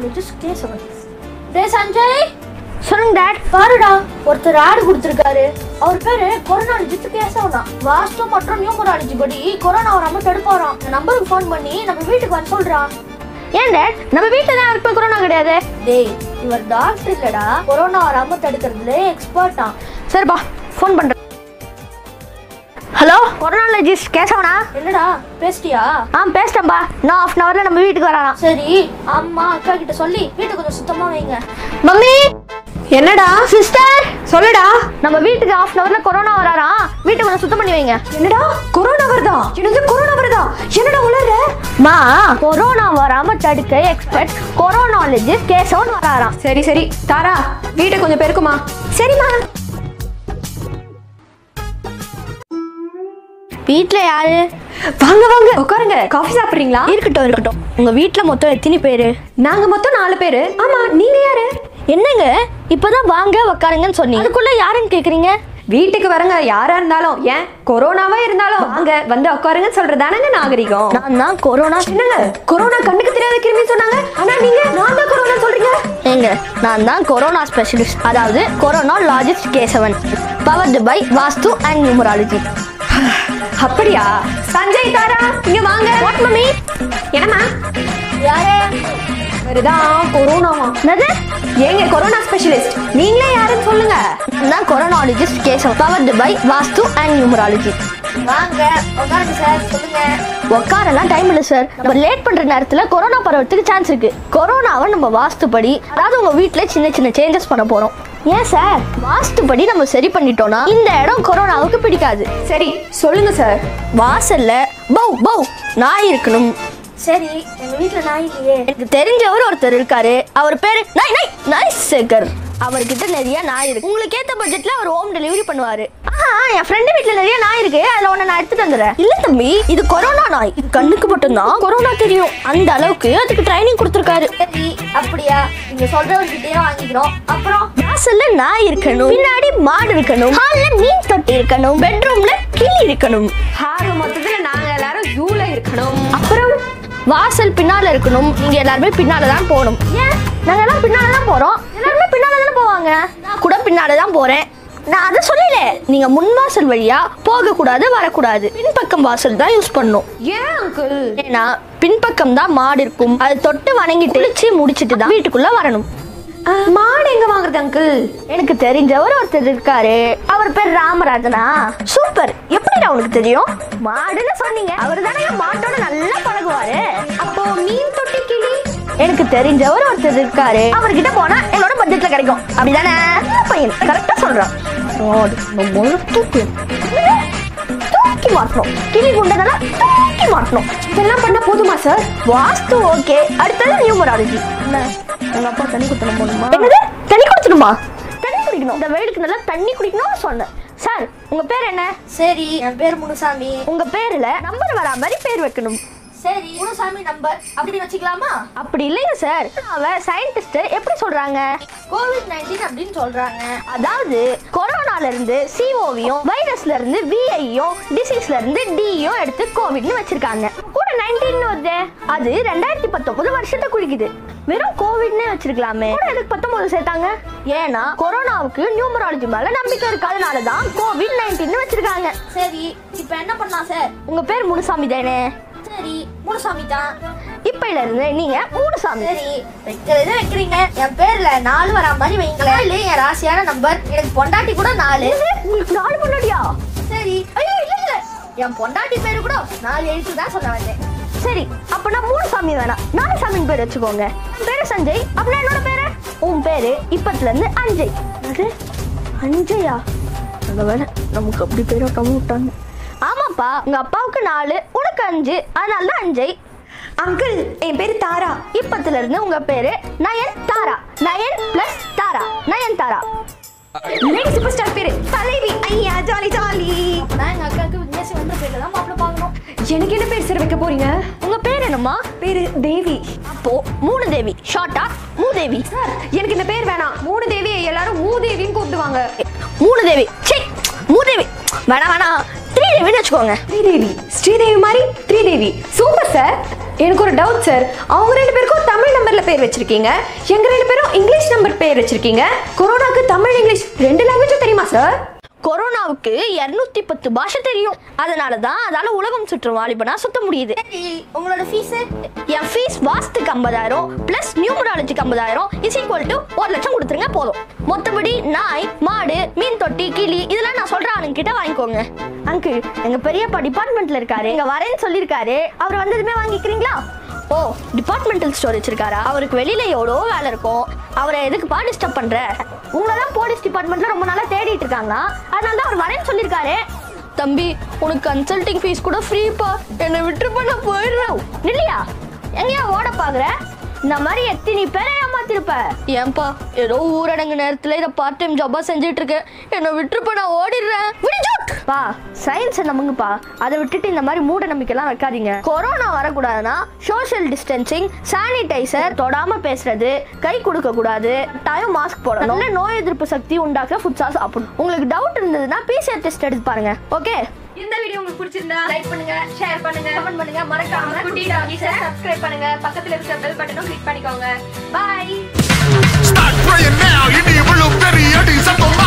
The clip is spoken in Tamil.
கொரோனாலஜிஸ்ட் கேசவன் டே சஞ்சய் சொல்லுங்க டாட் பாருடா ஒருத்தர் ஆடு கொடுத்துருக்காரு அவர் பேரு கொரோனாலஜிஸ்ட் கேசவனா வாஸ்து மற்றும் நியூமராலஜி படி கொரோனா வராம தடுப்பாராம் இந்த நம்பருக்கு ஃபோன் பண்ணி நம்ம வீட்டுக்கு வர சொல்றா ஏன் டாட் நம்ம வீட்டுல தான் யாருக்கும் கொரோனா கிடையாது டேய் இவர் டாக்டர் இல்லடா கொரோனா வராம தடுக்கிறதுல எக்ஸ்பர்ட்டா சரிப்பா ஃபோன் பண்றேன் ஹலோ கொரோனாலஜிஸ்ட் கேசவனா என்னடா பேசிட்டியா ஆ பேசிட்டேன்பா நான் ஆஃப் அன் ஹவர்ல நம்ம வீட்டுக்கு வரலாம் சரி அம்மா அக்கா கிட்ட சொல்லி வீட்டை கொஞ்சம் சுத்தமா வைங்க மம்மி என்னடா சிஸ்டர் சொல்லுடா நம்ம வீட்டுக்கு ஆஃப் அன் ஹவர்ல கொரோனா வராராம் வீட்டை கொஞ்சம் சுத்தம் பண்ணி வைங்க என்னடா கொரோனா வருதா என்னது கொரோனா வருதா என்னடா உளற மா கொரோனா வராம தடுக்க எக்ஸ்பர்ட் கொரோனாலஜிஸ்ட் கேசவன் வராராம் சரி சரி தாரா வீட்டை கொஞ்சம் பெருக்குமா சரிம்மா வீட்ல யாரு வாங்க வாங்க உட்காருங்க காஃபி சாப்பிடுறீங்களா இருக்கட்டும் இருக்கட்டும் உங்க வீட்ல மொத்தம் எத்தனை பேரு நாங்க மொத்தம் நாலு பேரு ஆமா நீங்க யாரு என்னங்க இப்பதான் வாங்க உக்காருங்கன்னு சொன்னீங்க அதுக்குள்ள யாருன்னு கேக்குறீங்க வீட்டுக்கு வரங்க யாரா இருந்தாலும் ஏன் கொரோனாவா இருந்தாலும் வாங்க வந்து உட்காருங்கன்னு சொல்றதானங்க நாகரிகம் நான் தான் கொரோனா என்னங்க கொரோனா கண்ணுக்கு தெரியாத கிருமி சொன்னாங்க ஆனா நீங்க நான் தான் கொரோனா சொல்றீங்க ஏங்க நான் தான் கொரோனா ஸ்பெஷலிஸ்ட் அதாவது coronalogist Keshavan powered by vastu and numerology அப்படியா சஞ்சய் தாரா இங்க வாங்க வாட் மம்மி என்னம்மா யாரே வருதான் கொரோனாவா என்னது ஏங்க கொரோனா ஸ்பெஷலிஸ்ட் நீங்களே யாருன்னு சொல்லுங்க நான் தான் coronalogist Keshavan powered by vastu and numerology வாங்க உட்காருங்க சார் சொல்லுங்க உட்காரெல்லாம் டைம் இல்லை சார் நம்ம லேட் பண்ற நேரத்துல கொரோனா பரவறதுக்கு சான்ஸ் இருக்கு கொரோனாவை நம்ம வாஸ்துப்படி அதாவது உங்க வீட்ல சின்ன சின்ன சேஞ்சஸ் பண்ண போறோம் ஏன் சார் வாஸ்துப்படி நம்ம சரி பண்ணிட்டோம்னா இந்த இடம் கொரோனாவுக்கு பிடிக்காது சரி சொல்லுங்க சார் வாசல்ல பௌ பௌ நாய் இருக்கணும் சரி எங்க வீட்ல நாய் இல்லையே எனக்கு தெரிஞ்சவர் ஒருத்தர் இருக்காரு அவர் பேரு நாய் நாய் நாய் சேகர் அவர்கிட்ட நிறைய நாய் இருக்கு உங்களுக்கு ஏத்த பட்ஜெட்ல அவர் ஹோம் டெலிவரி பண்ணுவாரு ஆ என் ஃப்ரெண்டு வீட்ல நிறைய நாய் இருக்கு அதுல ஒண்ணு நான் எடுத்துட்டு வந்துடுறேன் இல்ல தம்பி இது கொரோனா நாய் இது கண்ணுக்கு மட்டும்தான் கொரோனா தெரியும் அந்த அளவுக்கு அதுக்கு ட்ரைனிங் கொடுத்துருக்காரு சரி அப்படியா நீங்க சொல்றவர்கிட்டயே வாங்கிக்கிறோம் அப்புறம் வாசல்ல நாய் இருக்கணும் பின்னாடி மாடு இருக்கணும் ஹால்ல மீன் தொட்டி இருக்கணும் பெட்ரூம்ல கிளி இருக்கணும் ஆக மொத்தத்துல நாங்க எல்லாரும் யூல இருக்கணும் அப்புறம் வாசல் பின்னால இருக்கணும் நீங்க எல்லாருமே பின்னால தான் போகணும் ஏன் நாங்க எல்லாம் பின்னால தான் போறோம் எல்லாருமே பின்னால தானே போவாங்க நான் கூட பின்னால தான் போறேன் நான் அதை சொல்லல நீங்க முன் வாசல் வழியா போக கூடாது வரக்கூடாது பின்பக்கம் வாசல் தான் யூஸ் பண்ணணும் ஏன் அங்கிள் ஏன்னா பின்பக்கம் தான் மாடு இருக்கும் அது தொட்டு வணங்கிட்டு குளிச்சு முடிச்சிட்டு தான் வீட்டுக்குள்ள வரணும் மாடு எங்க வாங்குறது அங்கிள் எனக்கு தெரிஞ்சவர் ஒருத்தர் இருக்காரு அவர் பேர் ராமராஜனா சூப்பர் எப்படிடா உனக்கு தெரியும் மாடுன்னு சொன்னீங்க அவர் தானே மாட்டோட நல்லா பழகுவாரு அப்போ மீன் தொட்டி கிளி எனக்கு தெரிஞ்சவர் ஒருத்தர் இருக்காரு அவர்கிட்ட போனா என்னோட பட்ஜெட்ல கிடைக்கும் அப்படிதானே நல்ல பையன் கரெக்டா சொல்றான் மாடு நம்ம தூக்கி தூக்கி மாட்டணும் கிளி குண்டனால தூக்கி மாட்டணும் இதெல்லாம் பண்ணா போதுமா சார் வாஸ்து ஓகே அடுத்தது நியூமராலஜி என்ன எங்க அப்பா தண்ணி குடிக்கணும் போகணுமா என்னது தண்ணி குடிக்கணுமா தண்ணி குடிக்கணும் இந்த வெயிலுக்கு நல்லா தண்ணி குடிக்கணும்னு சொன்னேன் சார் உங்க பேர் என்ன சரி என் பேர் முனுசாமி உங்க பேர்ல நம்பர் வரா மாதிரி பேர் வைக்கணும் சரி முனுசாமி நம்பர் அப்படி வச்சுக்கலாமா அப்படி இல்லைங்க சார் அவ சயின்டிஸ்ட் எப்படி சொல்றாங்க கோவிட் நைன்டீன் அப்படின்னு சொல்றாங்க அதாவது கொரோனால இருந்து சிஓவியும் வைரஸ்ல இருந்து விஐயும் டிசீஸ்ல இருந்து டியும் எடுத்து கோவிட்னு வச்சிருக்காங்க கூட நைன்டீன் வருது அது ரெண்டாயிரத்தி பத்தொன்பது வருஷத்தை குறிக்குது வெறும் கோவிட்னே வச்சிருக்கலாமே கூட எதுக்கு பத்தொன்பது சேர்த்தாங்க ஏன்னா கொரோனாவுக்கு நியூமராலஜி மேல நம்பிக்கை இருக்காதனால தான் கோவிட் நைன்டீன் வச்சிருக்காங்க சரி இப்போ என்ன பண்ணலாம் சார் உங்க பேர் முனுசாமி தானே சரி முனுசாமி தான் இப்பையில இருந்து நீங்க மூணுசாமி சரி வைக்கிறது வைக்கிறீங்க என் பேர்ல நாலு வரா மாதிரி வைங்களேன் நாலு என் ராசியான நம்பர் எனக்கு பொண்டாட்டி கூட நாலு உங்களுக்கு நாலு பொண்டாட்டியா சரி ஐயோ இல்ல இல்ல என் பொண்டாட்டி பேரு கூட நாலு எழுத்து தான் சொல்ல வந்தேன் சரி அப்ப நான் மூணு சாமி வேணாம் நாலு சாமியின் பேர் வச்சுக்கோங்க உன் பேரு சஞ்சய் அப்படின்னா என்னோட பேரு உன் பேரு இப்பத்துல இருந்து அஞ்சய் அது அஞ்சயா அந்த வேலை நமக்கு அப்படி பேர் வைக்காம விட்டாங்க ஆமாப்பா உங்க அப்பாவுக்கு நாலு உனக்கு அஞ்சு அதனால தான் அஞ்சய் அங்கிள் என் பேரு தாரா இப்பத்துல இருந்து உங்க பேரு Nayan Tara Nayan plus Tara Nayan Tara lady super star பேரு தலைவி ஐயா ஜாலி ஜாலி நான் எங்க அக்காவுக்கு விக்னேஷ் வந்த பேர்ல தான் மாப்பிள்ள பார்க்கணும் எனக்கு என்ன பேர் சார் வைக்க போறீங்க உங்க பேர் என்னம்மா பேரு தேவி அப்போ மூணு தேவி ஷார்ட்டா மூதேவி சார் எனக்கு இந்த பேர் வேணாம் மூணு தேவி எல்லாரும் மூதேவின்னு கூப்பிடுவாங்க மூணு தேவி சே மூதேவி வேணாம் வேணாம் த்ரீ தேவின்னு வச்சுக்கோங்க ஸ்ரீதேவி ஸ்ரீதேவி மாதிரி ஸ்ரீதேவி சூப்பர் சார் எனக்கு ஒரு டவுட் சார் அவங்க ரெண்டு பேருக்கும் தமிழ் நம்பர்ல பேர் வச்சிருக்கீங்க எங்க ரெண்டு பேரும் இங்கிலீஷ் நம்பர் பேர் வச்சிருக்கீங்க கொரோனாக்கு தமிழ் இங்கிலீஷ் ரெண்டு லாங்குவேஜும் தெரியுமா சார் கொரோனாவுக்கு இரநூத்தி பத்து பாஷை தெரியும் அதனால தான் அதால உலகம் சுற்றும் வாலிபனா சுத்த முடியுது உங்களோட ஃபீஸ் என் ஃபீஸ் வாஸ்துக்கு ஐம்பதாயிரம் பிளஸ் நியூமராலஜிக்கு ஐம்பதாயிரம் இஸ் ஈக்குவல் டு ஒரு லட்சம் கொடுத்துருங்க போதும் மொத்தபடி நாய் மாடு மீன் தொட்டி கிளி இதெல்லாம் நான் சொல்ற ஆளுங்க கிட்ட வாங்கிக்கோங்க அங்கிள் எங்க பெரியப்பா டிபார்ட்மெண்ட்ல இருக்காரு இங்க வரேன்னு சொல்லியிருக்காரு அவர் வந்ததுமே வாங்கிக்கிறீங்களா ஓ டிபார்ட்மெண்டல் ஸ்டோர் வச்சிருக்காரா அவருக்கு வெளியில எவ்வளோ வேலை இருக்கும் அவரை எதுக்குப்பா டிஸ்டர்ப் பண்ற உங்களை தான் போலீஸ் டிபார்ட்மெண்ட்ல ரொம்ப நாளா தேடிட்டு இருக்காங்க அதனால தான் அவர் வரேன்னு சொல்லியிருக்காரு தம்பி உனக்கு கன்சல்டிங் ஃபீஸ் கூட ஃப்ரீப்பா என்னை விட்டுருப்பா நான் போயிடுறேன் இல்லையா எங்கேயா ஓட பாக்குற இந்த மாதிரி எத்தனை பேரை ஏமாத்திருப்ப ஏன்பா ஏதோ ஊரடங்கு நேரத்துல இதை பார்ட் டைம் ஜாபா செஞ்சுட்டு இருக்கேன் என்னை விட்டுருப்ப நான் ஓடிடுறேன் பா சயின்ஸ் நம்புங்கப்பா அதை விட்டுட்டு இந்த மாதிரி மூட நம்பிக்கைலாம் வைக்காதீங்க கொரோனா வரக்கூடாதுன்னா சோஷியல் டிஸ்டன்சிங் சானிடைசர் தொடாம பேசுறது கை கொடுக்க கூடாது டைம் மாஸ்க் போடணும் நல்ல நோய் எதிர்ப்பு சக்தி உண்டாக்க ஃபுட்ஸா சாப்பிடணும் உங்களுக்கு டவுட் இருந்ததுன்னா பிசிஆர் டெஸ்ட் எடுத்து பாருங்க ஓகே இந்த வீடியோ உங்களுக்கு பிடிச்சிருந்தா லைக் பண்ணுங்க ஷேர் பண்ணுங்க கமெண்ட் பண்ணுங்க மறக்காம குட்டி டாகிஸை சப்ஸ்கிரைப் பண்ணுங்க பக்கத்துல இருக்க பெல் பட்டனும் கிளிக் பண்ணிக்கோங்க பை Start praying now. இனி விழும் பெரிய அடி சத்தம்